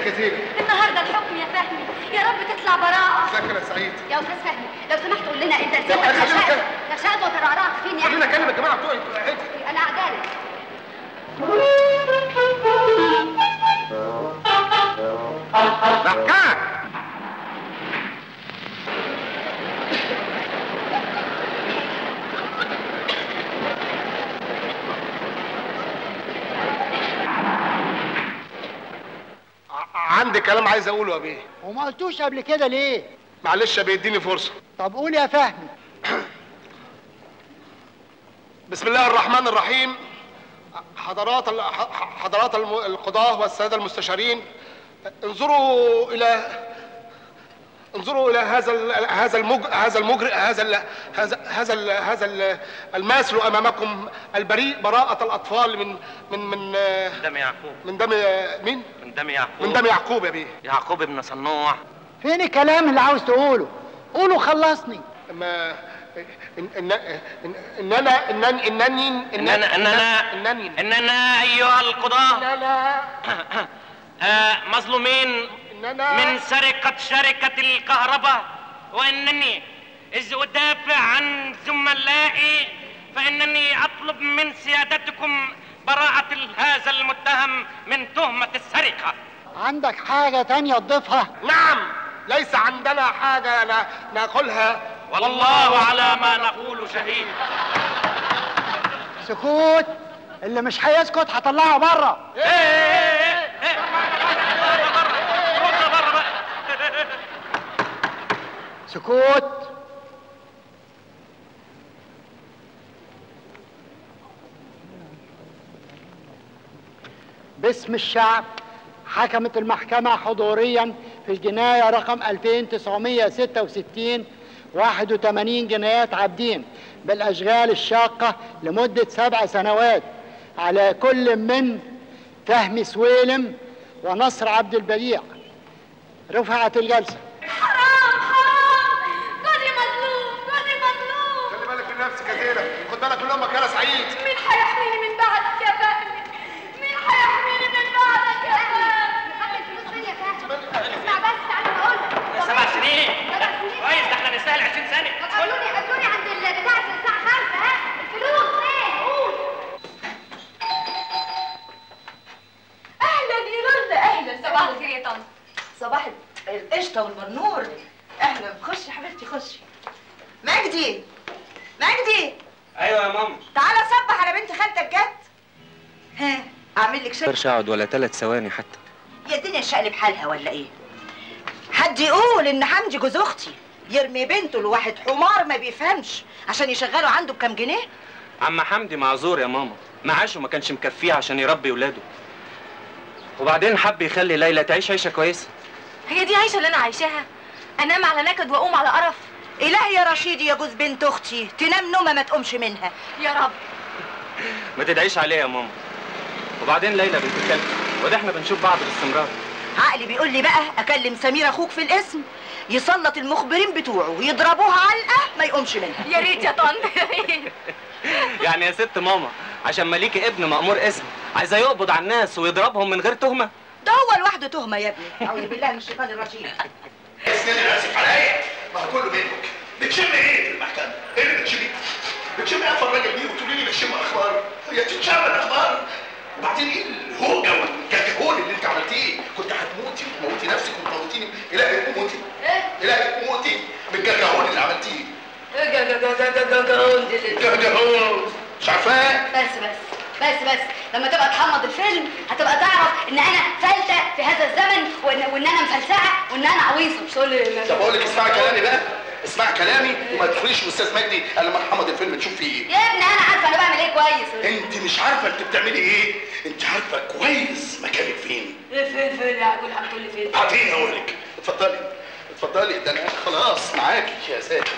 يا زينب النهارده الحكم يا فهمي يا رب تطلع براءة ذاكر يا سعيد يا استاذ فهمي لو سمحت قول لنا انت يا رسالتك خلينا تشهد كده. تشهد وترعرعت فين يعني خلينا اكلم الجماعه بتوعي عادي انا عدالك لا عندي كلام عايز اقوله يا بيه وما قلتوش قبل كده ليه؟ معلش يا بيه اديني فرصه طب قول يا فهمي بسم الله الرحمن الرحيم حضرات ال- ح- حضرات الم- القضاة والسادة المستشارين انظروا إلى انظروا إلى هذا ال- هذا المج هذا المجرئ هذا ال هذا هذا ال هذا ال الماثل أمامكم البريء براءة الأطفال من من من آه، دم يعقوب من دم مين؟ من دم يعقوب من دم يعقوب يا بيه يعقوب ابن صنوع فين الكلام اللي عاوز تقوله؟ قوله خلصني ما إن إن إن إننا إنني إنني إننا إننا إنني إننا أيها القضاة لا لا آه، مظلومين إننا من سرقة شركة الكهرباء وإنني إذ أدافع عن زملائي فإنني أطلب من سيادتكم براءة هذا المتهم من تهمة السرقة عندك حاجة تانية تضيفها؟ نعم ليس عندنا حاجة ن- نقولها والله على ما نقول شهيد سكوت اللي مش هيسكت هطلعه بره إيه إيه إيه إيه. بره بره بقى سكوت باسم الشعب حكمت المحكمة حضوريا في الجناية رقم 2966 81 جنايات عابدين بالأشغال الشاقة لمدة سبع سنوات على كل من فهمي سويلم ونصر عبد البديع رفعت الجلسة حرام حرام جوزي مظلوم جوزي مظلوم خلي بالك من نفسك يا زينب خد بالك من امك يا سعيد مين هيحميني من بعدك يا فهمي مين هيحميني من بعدك يا فهمي نخلي الفلوس فين يا فهمي اسمع بس تعالى بقول سبع سنين سبع سنين كويس ده احنا نستاهل 20 سنة طب قابلوني قابلوني عند البتاع في الساعة 5 ها الفلوس فين قول اهلا يا لولا اهلا صباح الخير يا طنط صباح القشطه والبرنور اهلا خشي يا حبيبتي خشي مجدي مجدي ايوه يا ماما تعالى صبح على بنت خالتك جت ها اعمل لك شاي مقدرش اقعد ولا ثلاث ثواني حتى يا الدنيا شقلب حالها ولا ايه حد يقول ان حمدي جوز اختي يرمي بنته لواحد حمار ما بيفهمش عشان يشغله عنده بكام جنيه عم حمدي معذور يا ماما معاشه ما كانش مكفيه عشان يربي ولاده وبعدين حب يخلي ليلى تعيش عيشه كويسه هي دي عايشة اللي أنا عايشاها أنام على نكد وأقوم على قرف الهي يا رشيدي يا جوز بنت اختي تنام نومه ما تقومش منها يا رب ما تدعيش عليه يا ماما وبعدين ليلى بنت الكلب وده احنا بنشوف بعض باستمرار عقلي بيقول لي بقى اكلم سمير اخوك في الاسم يسلط المخبرين بتوعه ويضربوها علقه ما يقومش منها يا ريت يا طنط يا ريت يعني يا ست ماما عشان مليكي ابن مأمور اسم عايزاه يقبض على الناس ويضربهم من غير تهمه ده هو لوحده تهمه يا ابني اعوذ بالله من الشيطان الرجيم اسناني اسف عليا ما هو كله منك بتشم ايه في المحكمه؟ ايه اللي بتشمي؟ بتشمي ايه الراجل دي وتقولي لي بشم اخبار؟ هي تتشم الاخبار وبعدين ايه الهوجه والكهكهون اللي انت عملتيه؟ كنت هتموتي وتموتي نفسك وتموتيني الهي تموتي الهي تموتي بالجرجهون اللي عملتيه جرجهون مش عارفاه؟ بس بس بس بس لما تبقى تحمض الفيلم هتبقى تعرف ان انا فلتة في هذا الزمن وان, وإن انا مفلسعه وان انا عويصه مش تقول لي طب اقول لك اسمعي كلامي بقى اسمعي كلامي وما تدخليش الاستاذ مجدي الا لما تحمض الفيلم تشوف فيه ايه يا ابني انا عارفه انا بعمل ايه كويس انت مش عارفه انت بتعملي ايه انت عارفه كويس مكانك فين فين فين يا عقول هتقول لي فين بعدين اقول لك اتفضلي اتفضلي ده انا خلاص معاكي يا ساتر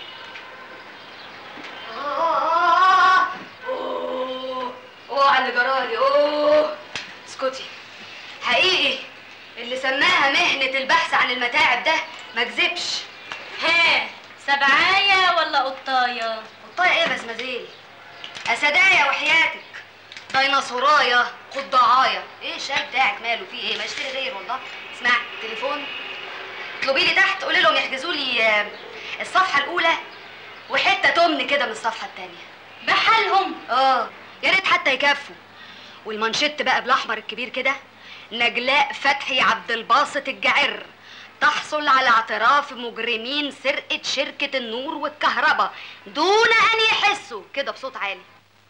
آه. اوه اوه على اللي جرالي اوه اسكتي حقيقي اللي سماها مهنة البحث عن المتاعب ده ما كذبش ها سبعاية ولا قطاية؟ قطاية ايه يا بسمزيل؟ أسداية وحياتك ديناصورايا قضاعايا ايه الشاب بتاعك ماله فيه ايه ما اشتري غير والله اسمع تليفون اطلبي لي تحت قولي لهم يحجزوا لي آه، الصفحه الاولى وحته تمن كده من الصفحه الثانيه بحالهم اه يا ريت حتى يكفوا والمانشيت بقى بالاحمر الكبير كده نجلاء فتحي عبد الباسط الجعر تحصل على اعتراف مجرمين سرقة شركة النور والكهرباء دون أن يحسوا كده بصوت عالي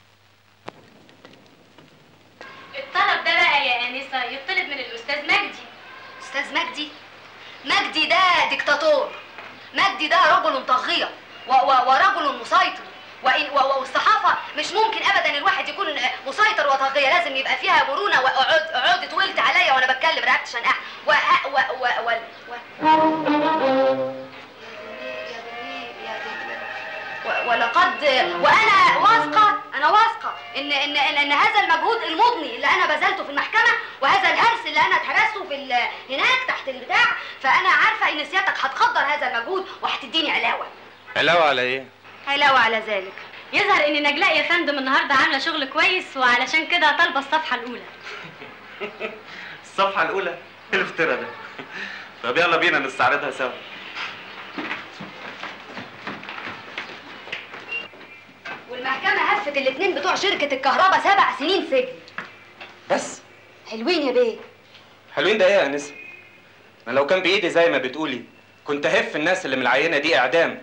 الطلب ده بقى يا انسه يطلب من الاستاذ مجدي أستاذ مجدي مجدي ده ديكتاتور مجدي ده رجل طاغية و- و- ورجل مسيطر وإن و- و- والصحافة مش ممكن أبدا الواحد يكون مسيطر وطاغية لازم يبقى فيها مرونة وعود عود طولت عليا وأنا بتكلم رقبتي شنقها و و و و و يا جميل يا جميل و- ولقد وانا واثقه انا واثقه ان ان ان, إن هذا المجهود المضني اللي انا بذلته في المحكمه وهذا الهرس اللي انا اتهرسته في ال- هناك تحت البتاع فانا عارفه ان سيادتك هتقدر هذا المجهود وهتديني علاوه علاوه على ايه علاوه على ذلك يظهر ان نجلاء يا فندم النهارده عامله شغل كويس وعلشان كده طالبه الصفحه الاولى الصفحه الاولى ايه الافتراء ده طب يلا بينا نستعرضها سوا والمحكمه هفت الاثنين بتوع شركه الكهرباء سبع سنين سجن بس حلوين يا بيه حلوين ده ايه يا انسه انا لو كان بايدي زي ما بتقولي كنت هف الناس اللي من العينه دي اعدام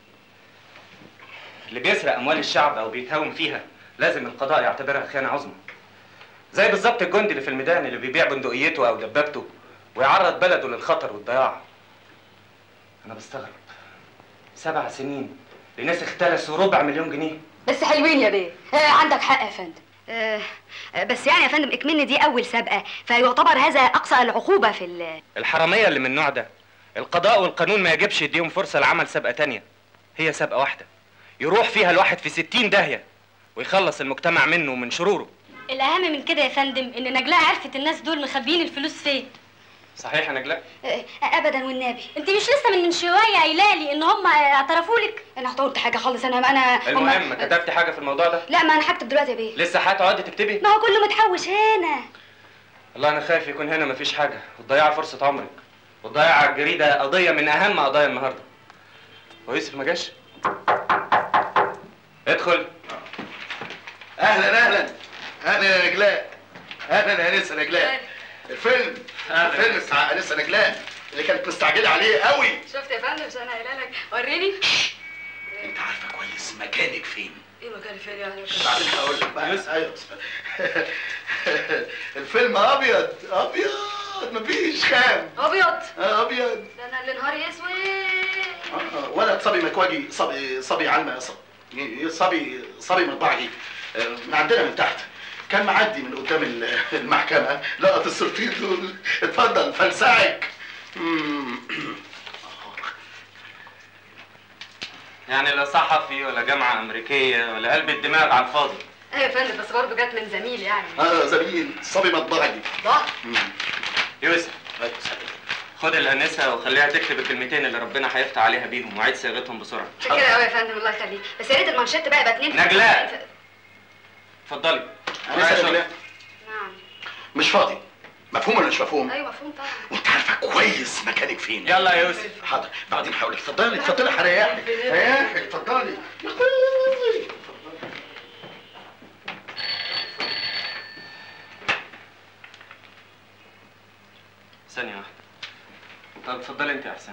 اللي بيسرق اموال الشعب او بيتهاون فيها لازم القضاء يعتبرها خيانه عظمى زي بالظبط الجندي اللي في الميدان اللي بيبيع بندقيته او دبابته ويعرض بلده للخطر والضياع انا بستغرب سبع سنين لناس اختلسوا ربع مليون جنيه بس حلوين يا بيه آه عندك حق يا فندم آه آه، بس يعني يا فندم اكملني دي اول سابقه فيعتبر هذا اقصى العقوبه في ال- الحرامية اللي من النوع ده القضاء والقانون ما يجبش يديهم فرصة لعمل سابقة تانية هي سابقة واحدة يروح فيها الواحد في ستين داهية ويخلص المجتمع منه ومن شروره الاهم من كده يا فندم ان نجلاء عرفت الناس دول مخبيين الفلوس فين صحيح يا نجلاء آه ابدا والنبي انت مش لسه من من شويه قايله لي ان هم اعترفوا لك انا قلت حاجه خالص انا انا المهم كتبت حاجة في الموضوع ده لا ما انا هكتب دلوقتي يا بيه لسه هتقعدي تكتبي ما هو كله متحوش هنا والله انا خايف يكون هنا مفيش حاجة وتضيعي فرصة عمرك وتضيع على الجريدة قضية من اهم قضايا النهاردة ويوسف ما جاش ادخل اهلا اهلا اهلا يا نجلاء اهلا يا انسه نجلاء الفيلم أهلا. الفيلم بتاع انسه نجلاء اللي كانت مستعجله عليه قوي شفت يا فندم مش انا قايله لك وريني انت عارفه كويس مكانك فين ايه مكان فين يعني بعدين هقول لك بقى ايوه الفيلم ابيض ابيض مفيش خام ابيض ابيض ده انا اللي نهاري اسود آه، ولد صبي مكواجي صبي صبي علمة صبي صبي صبي مطبعجي آه، من عندنا من تحت كان معدي من قدام ال- المحكمة لقط الصورتين دول اتفضل فلسعك مم. يعني لا صحفي ولا جامعة أمريكية ولا قلب الدماغ على الفاضي ايوه يا فندم بس برضه جت من زميل يعني اه زميل صبي مطبعجي ضهر مم. يوسف أيوة، صحيح. خد الأنسة وخليها تكتب الكلمتين اللي ربنا هيفتح عليها بيهم وعيد صياغتهم بسرعة شكرا قوي يا فندم الله يخليك بس يا ريت المانشيت بقى يبقى اتنين نجلاء. اتفضلي أنسة شغل. نجلاء، نعم مش فاضي مفهوم ولا مش مفهوم؟ ايوه مفهوم طبعا وانت عارفه كويس مكانك فين يلا يا يوسف حاضر بعدين هقول لك اتفضلي اتفضلي هريحك هريحك اتفضلي ثانية واحدة طب اتفضلي أنت يا أحسن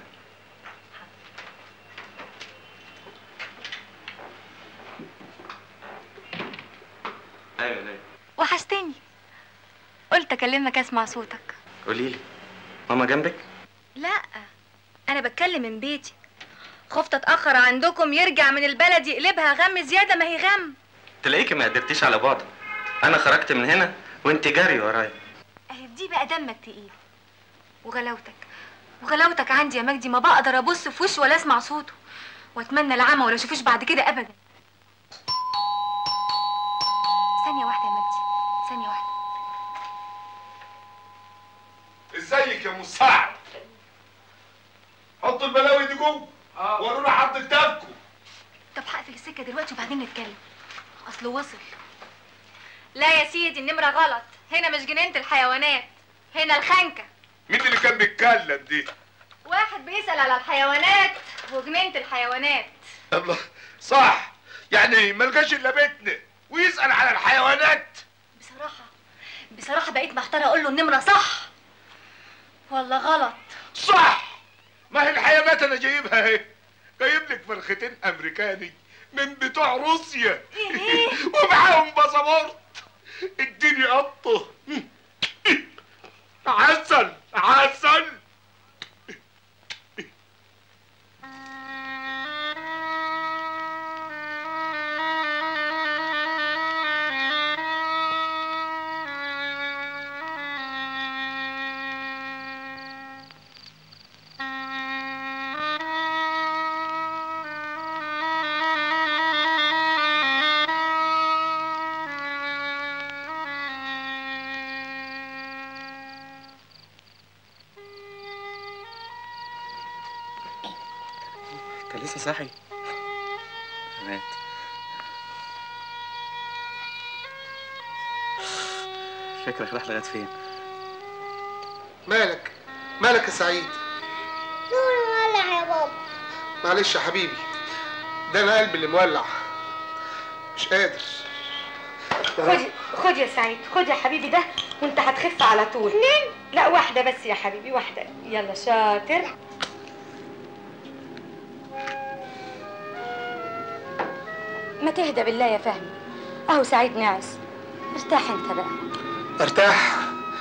أيوة ليه وحشتني قلت اكلمك اسمع صوتك قولي لي ماما جنبك؟ لا انا بتكلم من بيتي خفت اتاخر عندكم يرجع من البلد يقلبها غم زياده ما هي غم تلاقيكي ما قدرتيش على بعض أنا خرجت من هنا وأنت جاري ورايا اهي دي بقى دمك تقيل وغلاوتك وغلاوتك عندي يا مجدي ما بقدر ابص في وشه ولا اسمع صوته واتمنى العمى ولا اشوفوش بعد كده ابدا ثانيه واحده يا مجدي ثانيه واحده ازيك يا مساعد حطوا البلاوي دي جوه ورونا حط كتابكم طب هقفل السكه دلوقتي وبعدين نتكلم اصله وصل لا يا سيدي النمرة غلط هنا مش جنينة الحيوانات هنا الخنكة مين اللي كان بيتكلم دي واحد بيسأل على الحيوانات وجنينة الحيوانات الله صح يعني ملقاش الا بيتنا ويسال على الحيوانات بصراحة بصراحة بقيت محتارة أقول له النمرة صح ولا غلط صح ما هي الحيوانات انا جايبها اهي جايب لك فرختين امريكاني من بتوع روسيا ومعاهم باسبورت اديني قطه عسل عسل انت لسه صاحي مات فكرك راح لغايه فين مالك مالك يا سعيد نور مولع يا بابا معلش يا حبيبي ده انا قلبي اللي مولع مش قادر خد خد يا سعيد خد يا حبيبي ده وانت هتخف على طول لا واحدة بس يا حبيبي واحدة يلا شاطر ما تهدى بالله يا فهمي اهو سعيد ناعس ارتاح انت بقى ارتاح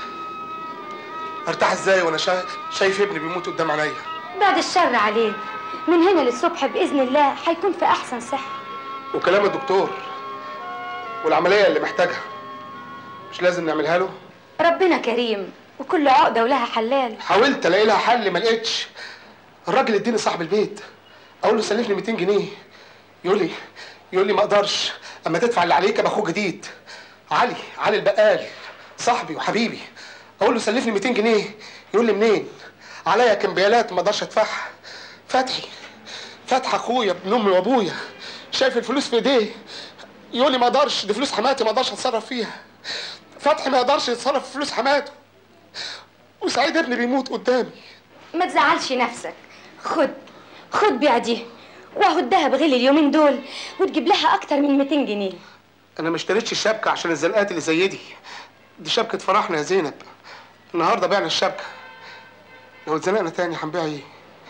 ارتاح ازاي وانا شا... شايف ابني بيموت قدام عينيا بعد الشر عليه من هنا للصبح بإذن الله هيكون في أحسن صحة وكلام الدكتور والعمليه اللي محتاجها مش لازم نعملها له ربنا كريم وكل عقدة ولها حلال حاولت الاقي لها حل ما لقيتش الراجل اديني صاحب البيت اقول له سلفني 200 جنيه يقول لي يقول لي ما اقدرش اما تدفع اللي عليك ابقى اخوك جديد علي علي البقال صاحبي وحبيبي اقول له سلفني 200 جنيه يقول لي منين عليا كمبيالات ما اقدرش ادفعها فتحي فتحي اخويا ابن امي وابويا شايف الفلوس في ايديه يقول لي ما اقدرش دي فلوس حماتي ما اقدرش اتصرف فيها فتحي ما يقدرش يتصرف في فلوس حماته وسعيد ابني بيموت قدامي ما تزعلش نفسك خد خد بيع دي واهو الدهب غلي اليومين دول وتجيب لها أكتر من 200 جنيه انا ما اشتريتش الشبكه عشان الزنقات اللي زي دي دي شبكه فرحنا يا زينب النهارده بعنا الشبكه لو اتزنقنا تاني هنبيع ايه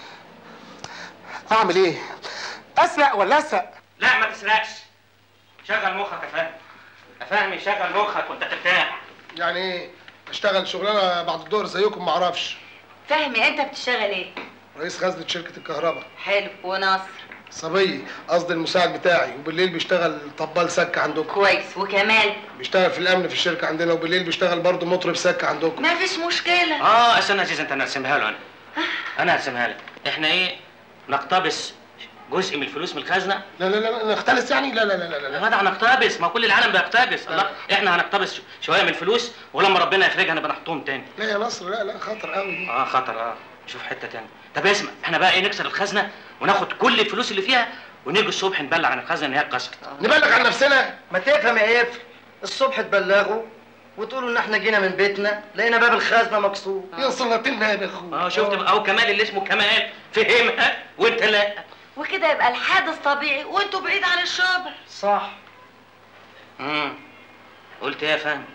اعمل ايه اسرق ولا اسرق لا ما تسرقش شغل مخك يا فهمي يا فهمي شغل مخك وانت ترتاح يعني ايه اشتغل شغلانه بعد الظهر زيكم ما اعرفش فهمي انت بتشتغل ايه رئيس خزنه شركه الكهرباء حلو وناصر صبي قصدي المساعد بتاعي وبالليل بيشتغل طبال سكه عندكم كويس وكمال بيشتغل في الامن في الشركه عندنا وبالليل بيشتغل برضه مطرب سكه عندكم ما فيش مشكله اه استنى يا عزيز انت انا هرسمها له انا انا هرسمها لك احنا ايه نقتبس جزء من الفلوس من الخزنه لا لا لا نختلس يعني لا لا لا لا, لا. يا جدع نقتبس ما كل العالم بيقتبس الله احنا هنقتبس شويه من الفلوس ولما ربنا يفرجها نبقى نحطهم تاني لا يا نصر لا لا خطر قوي دي اه خطر اه شوف حته تاني طب اسمع احنا بقى ايه نكسر الخزنه وناخد كل الفلوس اللي فيها ونيجي الصبح نبلغ عن الخزنه ان هي اتكسرت نبلغ عن نفسنا ما تفهم يا قفل الصبح تبلغوا وتقولوا ان احنا جينا من بيتنا لقينا باب الخزنه مكسور يا صلاتنا يا اخو اه شفت بقى اهو كمال اللي اسمه كمال فهمها وانت لا وكده يبقى الحادث طبيعي وانتوا بعيد عن الشبر صح امم قلت ايه يا فهمي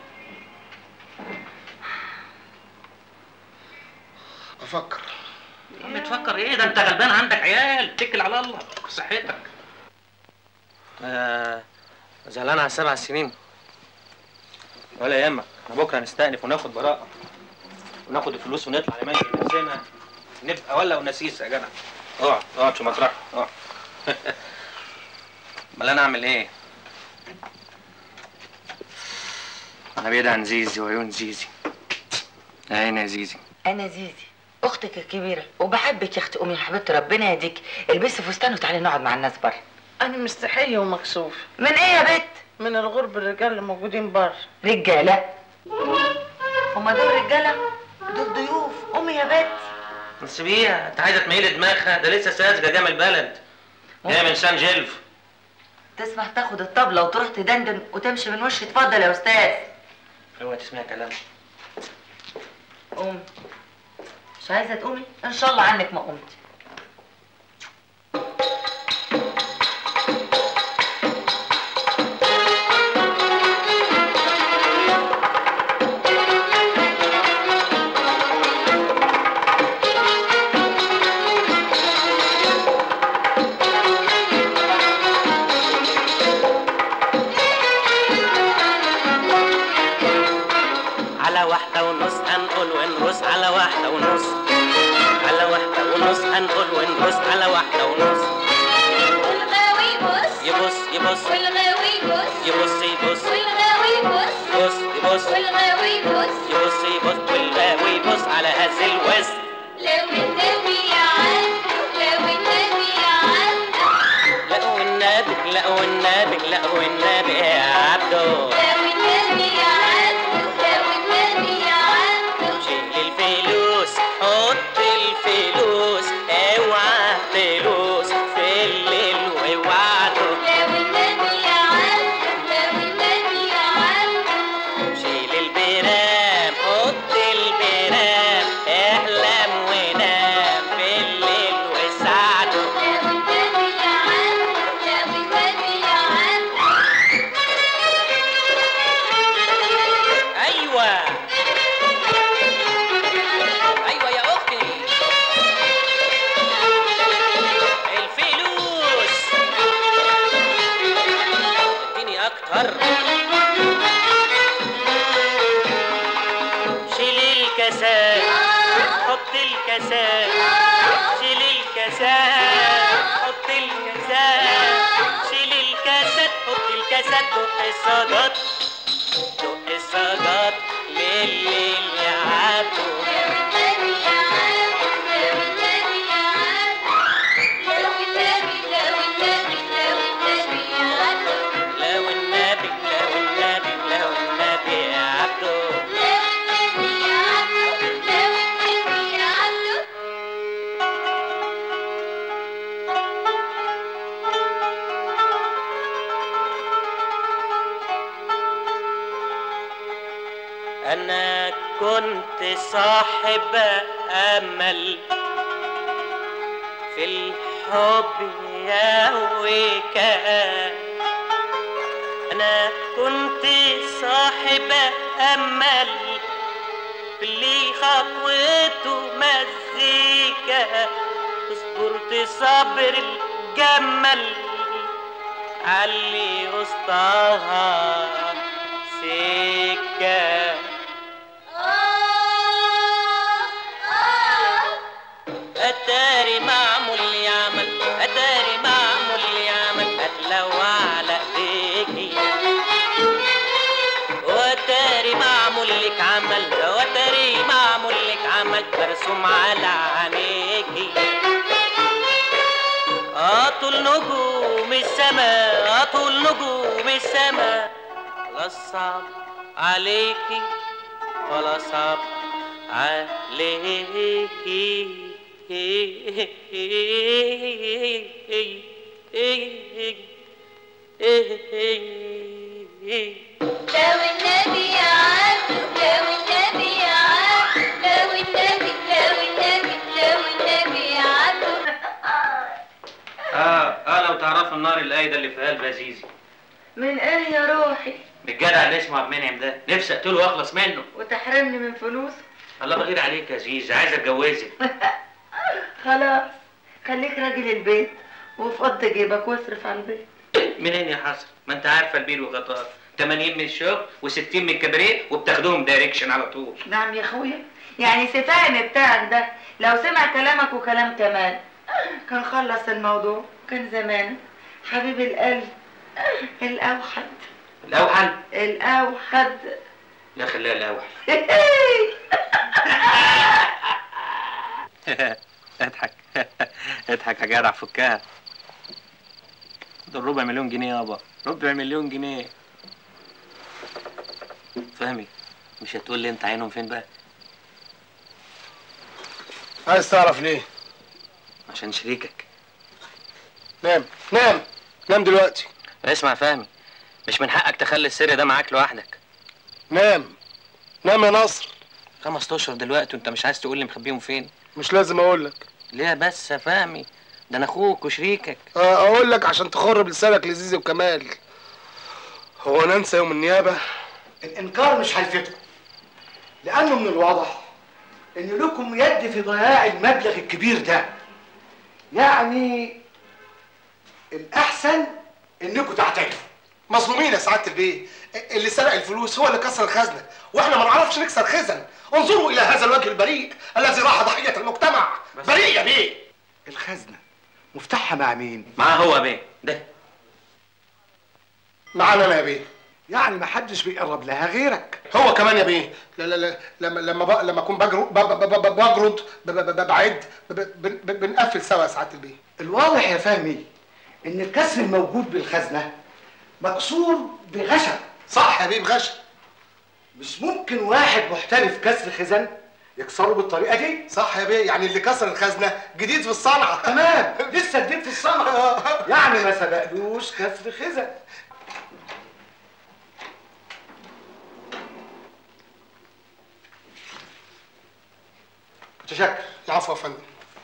افكر يا عم تفكر ايه ده انت غلبان عندك عيال اتكل على الله صحتك آه زعلان على سبع سنين ولا يهمك احنا بكره نستأنف وناخد براءة وناخد الفلوس ونطلع نمشي نفسنا نبقى ولا ونسيس يا جدع اقعد اقعد في مطرحك اقعد امال انا اعمل ايه؟ انا بعيد عن زيزي وعيون زيزي يا عيني يا زيزي انا زيزي اختك الكبيره وبحبك يا اختي امي يا حبيبتي ربنا يهديك البسي فستان وتعالي نقعد مع الناس بره انا مستحيه ومكسوف من ايه يا بت من الغرب الرجال اللي موجودين بره رجاله هما دول رجاله دول ضيوف امي يا بت بس بيها انت عايزه تميل دماغها ده لسه ساذجه جايه من البلد جايه من سان جيلف تسمح تاخد الطبلة وتروح تدندن وتمشي من وشي اتفضل يا أستاذ اوعى تسمع كلام قومي مش عايزة تقومي؟ إن شاء الله عنك ما قمتي على واحدة ونص هنقول ونرص على واحدة ونص على واحدة ونص هنقول ونرص على واحدة ونص والغاوي بص يبص يبص والغاوي بص يبص يبص والغاوي بص يبص يبص والغاوي بص يبص يبص والغاوي يبص على هذا الوسط لو النبي عنده لو النبي عنده لقوا النبي لقوا النبي لقوا النبي يا عبده لو النبي عنده لو النبي عنده شيل الفلوس حط الفلوس اوعى فلوس في الليل ووعده لو النبي عنده لو النبي عنده شيل البرام حط البرام احلم ونام في الليل وسعده لو النبي عنده لو النبي عنده ايوه ايوه يا اختي الفلوس اديني اكتر شيل الكاسات حط الكاسات شيل الكاسات حط الكاسات شيل الكاسات حط الكاسات دق الصاجات دق الصاجات لليل يا عبده لو النبي لو النبي لو النبي يا عبده أنا كنت صاحب أمل في الحب يا وكان أنا كنت صاحب أمل في اللي خطوته مزيكا صبرت صبر الجمل علي وسطها سكه اتاري معمول يعمل اتاري معمول يعمل اتلوى على ايديكي واتاري معمول لك عمل واتاري معمول لك عمل مرسوم على عينيكي اطول نجوم السما اطول نجوم السما لا صعب عليكي ولا صعب عليكي لو النبي عنده لو النبي عنده لو النبي لو النبي لو النبي عنده اه اه لو تعرفوا النار القايده اللي في قلب عزيزي من ايه يا روحي الجدع اللي اسمه عبد المنعم ده نفسي اقتله واخلص منه وتحرمني من فلوس الله بغير عليك يا عزيز عايز اتجوزك خلاص خليك راجل البيت وفض جيبك واصرف على البيت منين يا حسن ما انت عارفه البير وغطار 80 من الشغل و60 من الكباريه وبتاخدوهم دايركشن على طول نعم يا اخويا يعني سفاهم بتاعك ده لو سمع كلامك وكلام كمان كان خلص الموضوع كان زمان حبيب القلب الاوحد الاوحل الاوحد لا خليها الاوحل اضحك اضحك يا جدع فكها دول ربع مليون جنيه يابا ربع مليون جنيه فهمي مش هتقول لي انت عينهم فين بقى عايز تعرف ليه؟ عشان شريكك نام نام نام دلوقتي اسمع فهمي مش من حقك تخلي السر ده معاك لوحدك نام نام يا نصر خمس اشهر دلوقتي وانت مش عايز تقول لي مخبيهم فين مش لازم اقول لك ليه بس يا فهمي ده انا اخوك وشريكك آه، اقول لك عشان تخرب لسانك لزيزي وكمال هو انا انسى يوم النيابه الانكار مش هيفيدكم لانه من الواضح ان لكم يد في ضياع المبلغ الكبير ده يعني الاحسن انكم تعترفوا مظلومين يا سعاده البيه اللي سرق الفلوس هو اللي كسر الخزنه واحنا ما نعرفش نكسر خزن انظروا الى هذا الوجه البريء الذي راح ضحيه المجتمع بريء يا بيه الخزنه مفتاحها مع مين معاه هو يا بيه ده معانا انا يا بيه يعني ما حدش بيقرب لها غيرك هو كمان يا بيه لا لا لا لما لما ب- لما اكون بجرد بجرد ب- ب- ب- بعد ب- ب- بن- بنقفل سوا يا سعاده البيه الواضح يا فهمي ان الكسر الموجود بالخزنه مكسور بغشم صح يا بيه بغشم مش ممكن واحد محترف كسر خزن يكسره بالطريقه دي صح يا بيه يعني اللي كسر الخزنه جديد في الصنعه تمام لسه جديد في الصنعه يعني ما سبقلوش كسر خزن متشكر العفو يا فندم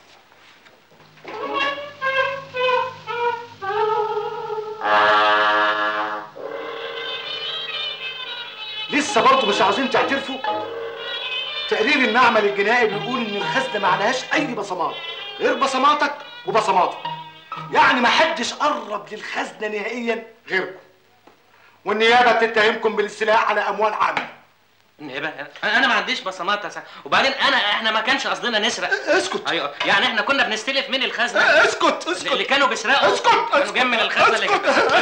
لسه برضه مش عاوزين تعترفوا تقرير المعمل الجنائي بيقول ان الخزنه ما عليهاش اي بصمات غير بصماتك وبصماتك يعني ما حدش قرب للخزنه نهائيا غيركم والنيابه بتتهمكم بالاستيلاء على اموال عامه النيابه انا ما عنديش بصمات يا سعد. وبعدين انا احنا ما كانش قصدنا نسرق اسكت ايوه يعني احنا كنا بنستلف من الخزنه اسكت اسكت اللي كانوا بيسرقوا اسكت كانوا جايين من الخزنه اللي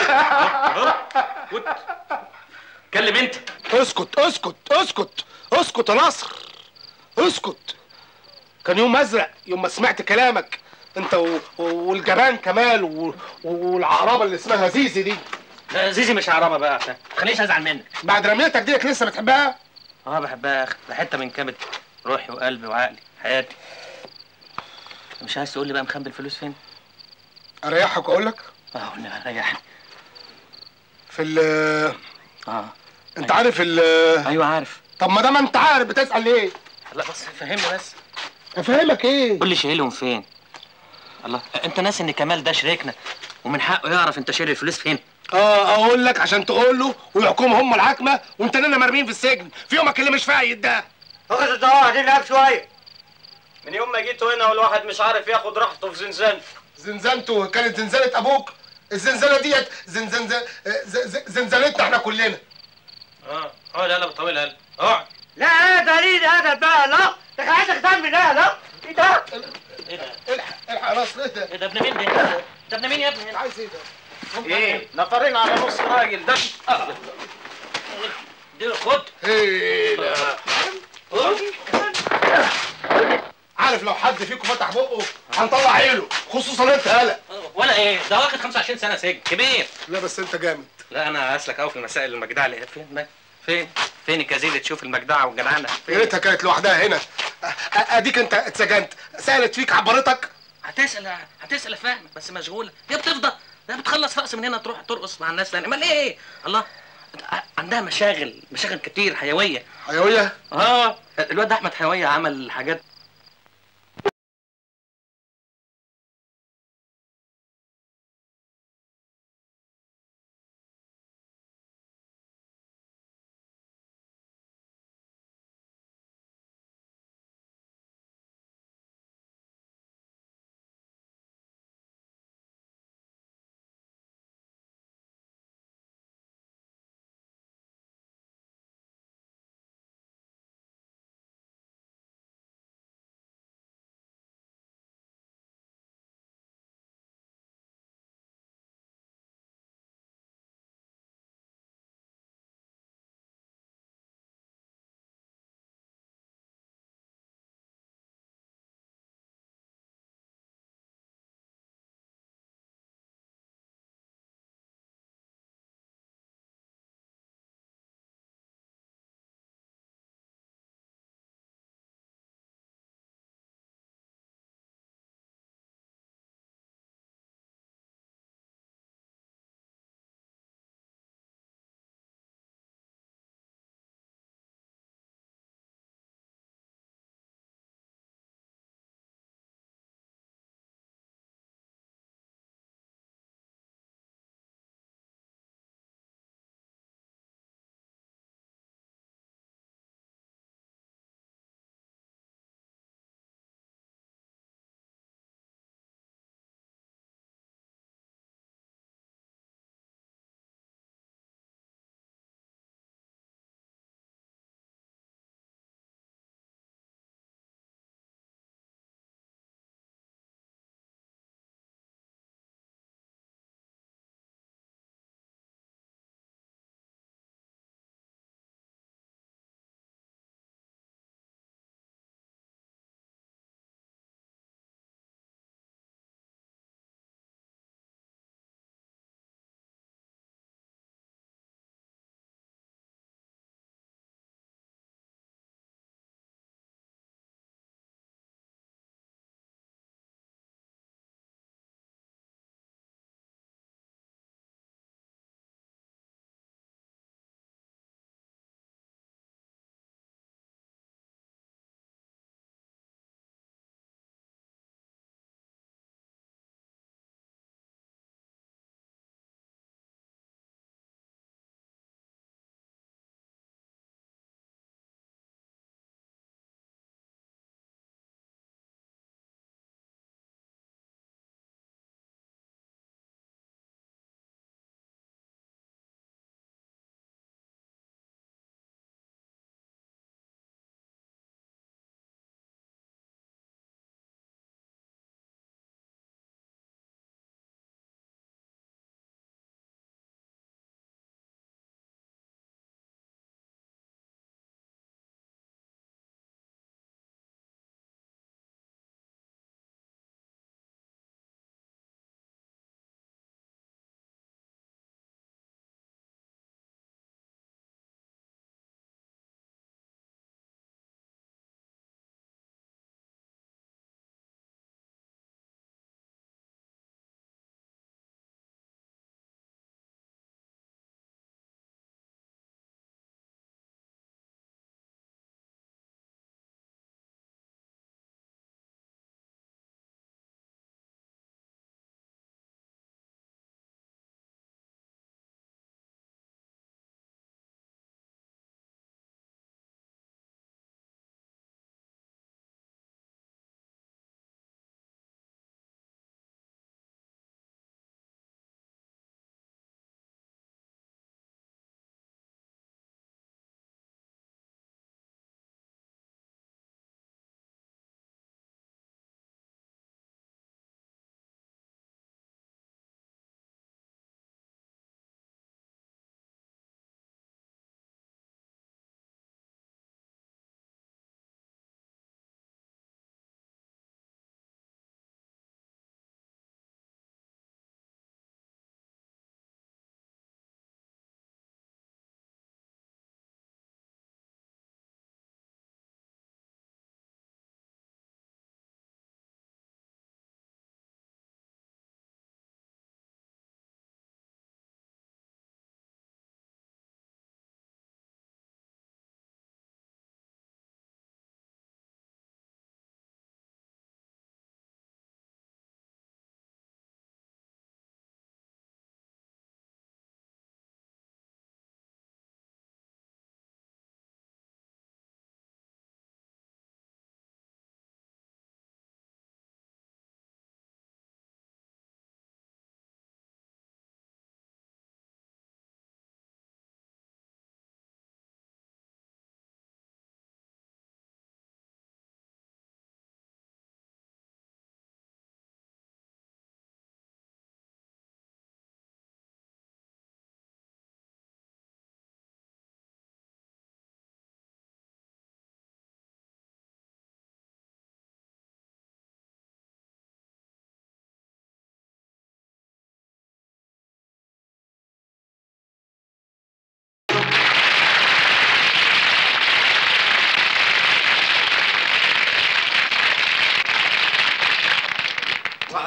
كلم انت اسكت اسكت اسكت اسكت يا نصر اسكت كان يوم ازرق يوم ما سمعت كلامك انت و... والجبان كمال و... والعقربه اللي اسمها زيزي دي لا، زيزي مش عربه بقى عشان ما تخلينيش ازعل منك بعد رميتك ديك لسه بتحبها اه بحبها يا اخي ده حته من كبد روحي وقلبي وعقلي حياتي مش عايز تقول لي بقى مخبي الفلوس فين؟ اريحك واقول لك اه ريحني في ال اه انت عارف ال ايوه عارف طب ما دام انت عارف بتسال ليه لا بس فهمني بس افهمك ايه قول لي شايلهم فين الله انت ناسي ان كمال ده شريكنا ومن حقه يعرف انت شايل الفلوس فين اه اقول لك عشان تقول له ويحكموا هم الحكمه وانت لنا مرميين في السجن في يومك اللي مش فايت ده اخد الدواء قاعدين نلعب شويه من يوم ما جيتوا هنا والواحد مش عارف ياخد راحته في زنزانته زنزانته كانت زنزانه ابوك الزنزانه ديت زنزان ز- ز- زنزانتنا احنا كلنا اه اقعد يلا بالطويل يلا اقعد لا هذا ليه هذا بقى لا ده عايز اختار من ده لا ايه ده ايه ده الحق الحق يا نصر ايه ده ايه ده ابن مين ده ده ابن مين يا ابني عايز ايه ده ايه نفرين على نص راجل ده دي خد ايه لا عارف لو حد فيكم فتح بقه هنطلع عيله خصوصا انت هلا ولا ايه ده واخد 25 سنه سجن كبير لا بس انت جامد لا انا اسلك قوي في المسائل المجدعه اللي فين ده فين فين الكازيل تشوف المجدعه والجدعنه يا ريتها كانت لوحدها هنا أ- أ- اديك انت اتسجنت سالت فيك عبرتك هتسال هتسال فاهمك بس مشغوله هي بتفضى ده بتخلص رأس من هنا تروح ترقص مع الناس تاني امال ايه الله عندها مشاغل مشاغل كتير حيويه حيويه اه الواد ده احمد حيويه عمل حاجات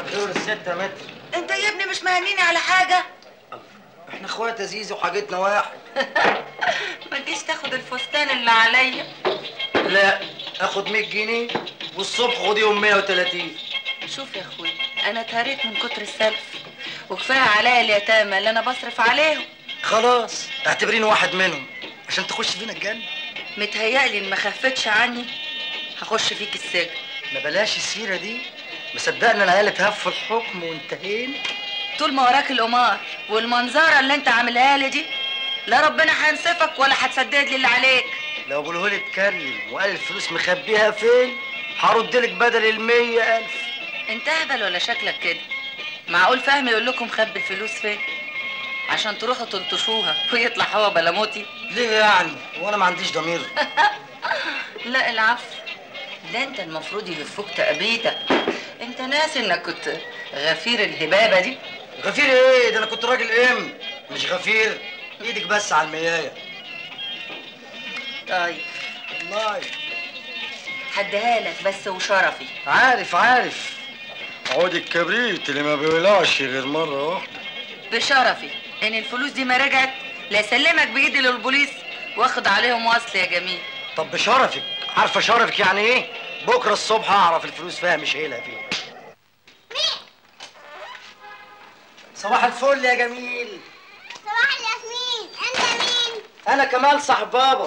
الخير الستة متر انت يا ابني مش مهنيني على حاجه احنا اخوات يا زيزو وحاجتنا واحد ما تجيش تاخد الفستان اللي عليا لا اخد 100 جنيه والصبح خديهم 130 شوف يا اخويا انا اتهريت من كتر السلف وكفايه عليا اليتامى اللي انا بصرف عليهم خلاص اعتبريني واحد منهم عشان تخش فينا الجنة متهيألي ان ما خفتش عني هخش فيك السجن ما بلاش السيرة دي مصدقنا العيال اتهفوا الحكم وانتهينا طول ما وراك القمار والمنظره اللي انت عاملها لي دي لا ربنا هينصفك ولا هتسدد لي اللي عليك لو ابو الهول اتكلم وقال الفلوس مخبيها فين هرد لك بدل المية ألف انت اهبل ولا شكلك كده معقول فهمي يقول لكم خبي الفلوس فين عشان تروحوا تلطشوها ويطلع هو بلاموتي ليه يعني وانا ما عنديش ضمير لا العفو ده انت المفروض يلفوك تأبيتك انت ناسي انك كنت غفير الهبابه دي غفير ايه ده انا كنت راجل ام مش غفير ايدك بس على الميايه طيب والله هديها لك بس وشرفي عارف عارف عود الكبريت اللي ما بيولعش غير مرة واحدة بشرفي ان الفلوس دي ما رجعت لا يسلمك بايدي للبوليس واخد عليهم وصل يا جميل طب بشرفك عارفة شرفك يعني ايه؟ بكرة الصبح هعرف الفلوس فيها مش شايلها فين صباح الفل يا جميل صباح الياسمين انت مين؟ انا كمال صاحب بابا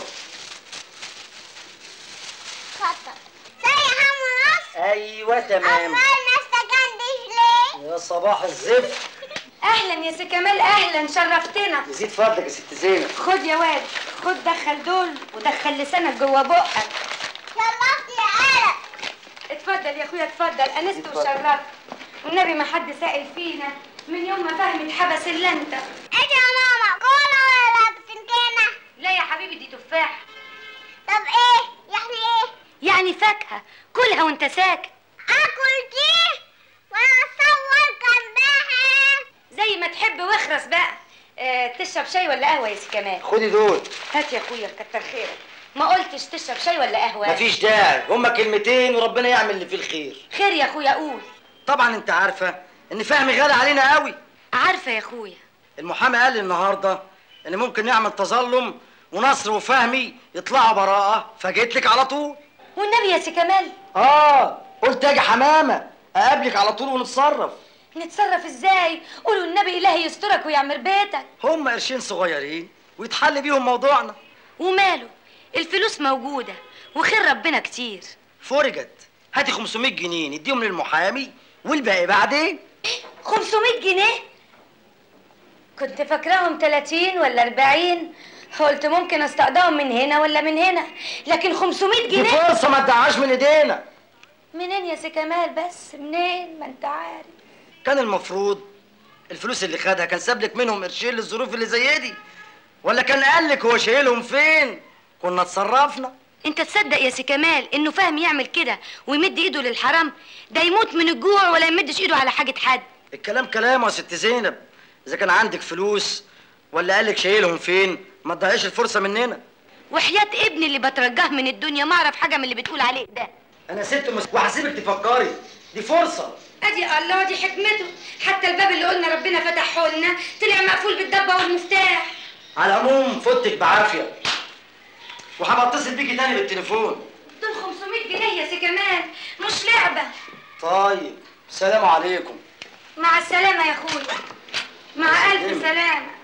اتفضل سايق هم نص ايوه تمام امال ما استجندش ليه؟ يا صباح الزفت اهلا يا سي كمال اهلا شرفتنا يزيد فضلك يا ست زينب خد يا واد خد دخل دول ودخل لسانك جوه بقك شرفت يا قلق اتفضل يا اخويا اتفضل انست اتفضل. وشرفت والنبي ما حد سائل فينا من يوم ما فهمي اتحبس الا انت اجي يا ماما كولا ولا بتنتينا لا يا حبيبي دي تفاح طب ايه؟ يعني ايه؟ يعني فاكهه كلها وانت ساكت اكل دي وانا اصور جنبها زي ما تحب واخرس بقى اه تشرب شاي ولا قهوه يا سي كمال خدي دول هات يا اخويا كتر خيرك ما قلتش تشرب شاي ولا قهوه مفيش داعي هما كلمتين وربنا يعمل اللي فيه الخير خير يا اخويا قول طبعا انت عارفة ان فهمي غالي علينا قوي عارفه يا اخويا المحامي قال لي النهارده ان ممكن نعمل تظلم ونصر وفهمي يطلعوا براءة فجيت لك على طول والنبي يا سي كمال اه قلت اجي حمامة اقابلك على طول ونتصرف نتصرف ازاي قولوا النبي الهي يسترك ويعمر بيتك هم قرشين صغيرين ويتحل بيهم موضوعنا وماله الفلوس موجوده وخير ربنا كتير فرجت هاتي 500 جنيه نديهم للمحامي والباقي بعدين 500 جنيه كنت فاكراهم 30 ولا 40 قلت ممكن استقدرهم من هنا ولا من هنا لكن 500 دي جنيه فرصة ما تضيعهاش من ايدينا منين يا سي كمال بس منين ما انت عارف كان المفروض الفلوس اللي خدها كان ساب لك منهم قرشين للظروف اللي زي دي ولا كان قال لك هو شايلهم فين كنا اتصرفنا انت تصدق يا سي كمال انه فاهم يعمل كده ويمد ايده للحرام ده يموت من الجوع ولا يمدش ايده على حاجه حد الكلام كلام يا ست زينب اذا كان عندك فلوس ولا قال لك شايلهم فين ما تضيعيش الفرصه مننا وحياة ابني اللي بترجاه من الدنيا ما اعرف حاجه من اللي بتقول عليه ده انا ست مس... وهسيبك تفكري دي فرصه ادي الله دي حكمته حتى الباب اللي قلنا ربنا فتحه لنا طلع مقفول بالدبه والمفتاح على العموم فوتك بعافيه وهبقى اتصل بيكي تاني بالتليفون دول 500 جنيه يا سي كمال مش لعبه طيب سلام عليكم مع السلامه يا اخويا مع الف سلامه